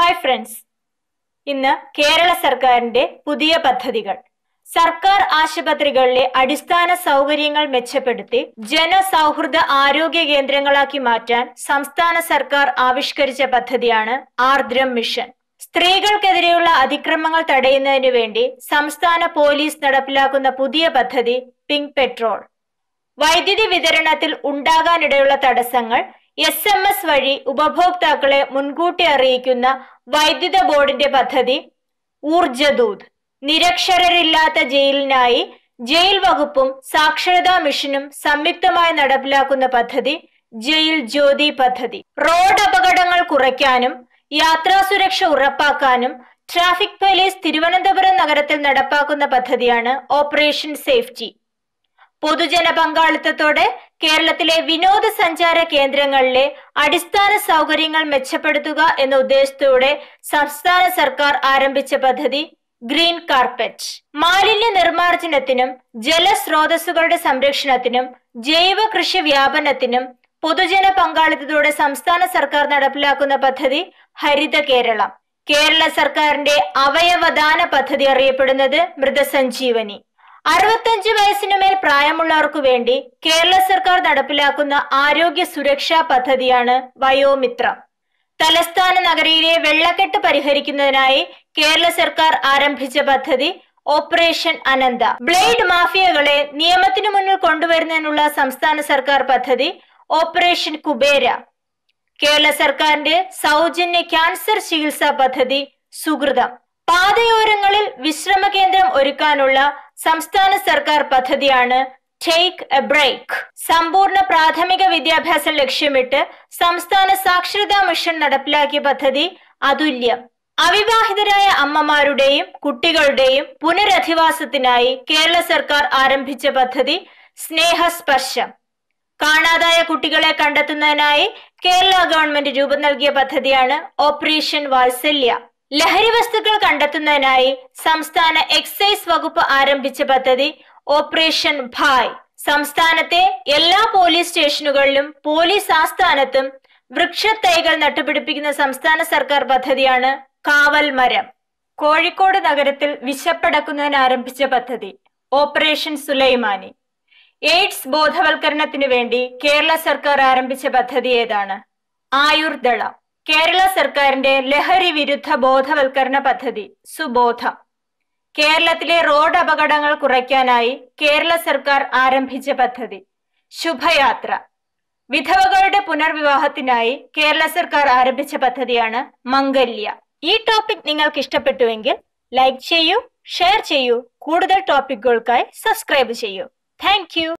hi friends ഇന്ന് കേരള സർക്കാരിന്റെ പുതിയ പദ്ധതികൾ സർക്കാർ ആശുപത്രികളിലെ അടിസ്ഥാന സൗകര്യങ്ങൾ മെച്ചപ്പെടുത്തി ജനസൗഹൃദ ആരോഗ്യ കേന്ദ്രങ്ങളാക്കി മാറ്റാൻ സംസ്ഥാന സർക്കാർ ആവിഷ്കരിച്ച പദ്ധതിയാണ് ആർദ്രം മിഷൻ സ്ത്രീകൾക്കെതിരെയുള്ള അതിക്രമങ്ങൾ തടയുന്നതിനു വേണ്ടി സംസ്ഥാന പോലീസ് നടപ്പിലാക്കുന്ന പുതിയ പദ്ധതി പിങ്ക് പെട്രോൾ വൈദ്യുതി വിതരണത്തിൽ ഉണ്ടാകാനിടയുള്ള തടസ്സങ്ങൾ എസ് എം എസ് വഴി ഉപഭോക്താക്കളെ മുൻകൂട്ടി അറിയിക്കുന്ന വൈദ്യുത ബോർഡിന്റെ പദ്ധതി ഊർജദൂത് നിരക്ഷരരില്ലാത്ത ജയിലിനായി ജയിൽ വകുപ്പും സാക്ഷരതാ മിഷനും സംയുക്തമായി നടപ്പിലാക്കുന്ന പദ്ധതി ജയിൽ ജ്യോതി പദ്ധതി റോഡ് അപകടങ്ങൾ കുറയ്ക്കാനും യാത്രാ സുരക്ഷ ഉറപ്പാക്കാനും ട്രാഫിക് പോലീസ് തിരുവനന്തപുരം നഗരത്തിൽ നടപ്പാക്കുന്ന പദ്ധതിയാണ് ഓപ്പറേഷൻ സേഫ്റ്റി പൊതുജന പങ്കാളിത്തത്തോടെ കേരളത്തിലെ വിനോദസഞ്ചാര കേന്ദ്രങ്ങളിലെ അടിസ്ഥാന സൗകര്യങ്ങൾ മെച്ചപ്പെടുത്തുക എന്ന ഉദ്ദേശത്തോടെ സംസ്ഥാന സർക്കാർ ആരംഭിച്ച പദ്ധതി ഗ്രീൻ കാർപ്പറ്റ് മാലിന്യ നിർമ്മാർജ്ജനത്തിനും ജലസ്രോതസ്സുകളുടെ സംരക്ഷണത്തിനും ജൈവ കൃഷി വ്യാപനത്തിനും പൊതുജന പങ്കാളിത്തത്തോടെ സംസ്ഥാന സർക്കാർ നടപ്പിലാക്കുന്ന പദ്ധതി ഹരിത കേരളം കേരള സർക്കാരിന്റെ അവയവദാന പദ്ധതി അറിയപ്പെടുന്നത് മൃതസഞ്ജീവനി അറുപത്തഞ്ച് വയസ്സിനുമേൽ പ്രായമുള്ളവർക്കു വേണ്ടി കേരള സർക്കാർ നടപ്പിലാക്കുന്ന ആരോഗ്യ സുരക്ഷാ പദ്ധതിയാണ് വയോമിത്രം തലസ്ഥാന നഗരിയിലെ വെള്ളക്കെട്ട് പരിഹരിക്കുന്നതിനായി കേരള സർക്കാർ ആരംഭിച്ച പദ്ധതി ഓപ്പറേഷൻ അനന്ത ബ്ലേഡ് മാഫിയകളെ നിയമത്തിനു മുന്നിൽ കൊണ്ടുവരുന്നതിനുള്ള സംസ്ഥാന സർക്കാർ പദ്ധതി ഓപ്പറേഷൻ കുബേര കേരള സർക്കാരിന്റെ സൗജന്യ ക്യാൻസർ ചികിത്സാ പദ്ധതി സുഹൃതം പാതയോരങ്ങളിൽ വിശ്രമ കേന്ദ്രം ഒരുക്കാനുള്ള സംസ്ഥാന സർക്കാർ പദ്ധതിയാണ് ടേക്ക് എ ബ്രേക്ക് സമ്പൂർണ്ണ പ്രാഥമിക വിദ്യാഭ്യാസം ലക്ഷ്യമിട്ട് സംസ്ഥാന സാക്ഷരതാ മിഷൻ നടപ്പിലാക്കിയ പദ്ധതി അതുല്യം അവിവാഹിതരായ അമ്മമാരുടെയും കുട്ടികളുടെയും പുനരധിവാസത്തിനായി കേരള സർക്കാർ ആരംഭിച്ച പദ്ധതി സ്നേഹസ്പർശം കാണാതായ കുട്ടികളെ കണ്ടെത്തുന്നതിനായി കേരള ഗവൺമെന്റ് രൂപം നൽകിയ പദ്ധതിയാണ് ഓപ്പറേഷൻ വാത്സല്യ ലഹരി വസ്തുക്കൾ കണ്ടെത്തുന്നതിനായി സംസ്ഥാന എക്സൈസ് വകുപ്പ് ആരംഭിച്ച പദ്ധതി ഓപ്പറേഷൻ ഭായ് സംസ്ഥാനത്തെ എല്ലാ പോലീസ് സ്റ്റേഷനുകളിലും പോലീസ് ആസ്ഥാനത്തും വൃക്ഷത്തൈകൾ നട്ടുപിടിപ്പിക്കുന്ന സംസ്ഥാന സർക്കാർ പദ്ധതിയാണ് കാവൽ മരം കോഴിക്കോട് നഗരത്തിൽ വിശപ്പടക്കുന്നതിന് ആരംഭിച്ച പദ്ധതി ഓപ്പറേഷൻ സുലൈമാനി എയ്ഡ്സ് ബോധവൽക്കരണത്തിനു വേണ്ടി കേരള സർക്കാർ ആരംഭിച്ച പദ്ധതി ഏതാണ് ആയുർദളം കേരള സർക്കാരിന്റെ ലഹരി വിരുദ്ധ ബോധവൽക്കരണ പദ്ധതി സുബോധം കേരളത്തിലെ റോഡ് അപകടങ്ങൾ കുറയ്ക്കാനായി കേരള സർക്കാർ ആരംഭിച്ച പദ്ധതി ശുഭയാത്ര വിധവകളുടെ പുനർവിവാഹത്തിനായി കേരള സർക്കാർ ആരംഭിച്ച പദ്ധതിയാണ് മംഗല്യ ഈ ടോപ്പിക് നിങ്ങൾക്ക് ഇഷ്ടപ്പെട്ടുവെങ്കിൽ ലൈക്ക് ചെയ്യൂ ഷെയർ ചെയ്യൂ കൂടുതൽ ടോപ്പിക്കുകൾക്കായി സബ്സ്ക്രൈബ് ചെയ്യൂ താങ്ക്